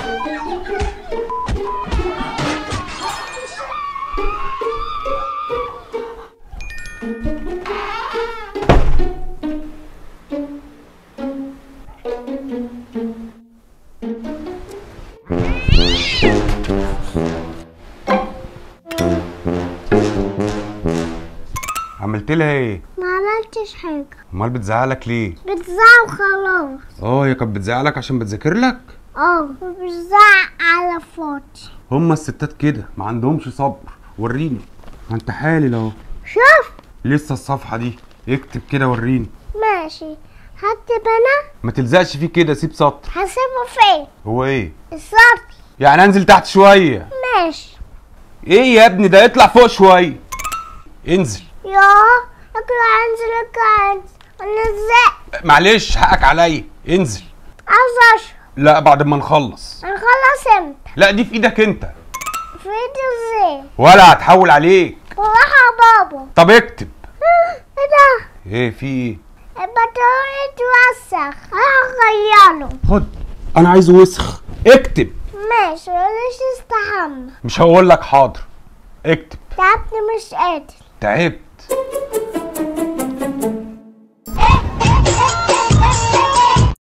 عملت لها ايه ما عملتش حاجة امال بتزعلك ليه بتزعق وخلاص اه هي كانت بتزعلك عشان بتذاكر لك اه وبتزعق على فاضي هما الستات كده ما عندهمش صبر وريني ما انت حالل اهو شوف لسه الصفحه دي اكتب كده وريني ماشي هكتب انا ما تلزقش فيه كده سيب سطر هسيبه فين هو ايه السطر يعني انزل تحت شويه ماشي ايه يا ابني ده اطلع فوق شويه انزل يا اقرا انزل اقرا انزل انا ازاي معلش حقك عليا انزل عاوز اشرب لا بعد ما نخلص هنخلص امتى لا دي في ايدك انت في ايدي ازاي ولا هتحول عليك والله يا بابا طب اكتب ايه ده ايه في ايه البطارية اتوسخ هغيره خد انا عايزه وسخ اكتب ماشي ماليش استحمى مش هقول لك حاضر اكتب تعبت مش قادر تعبت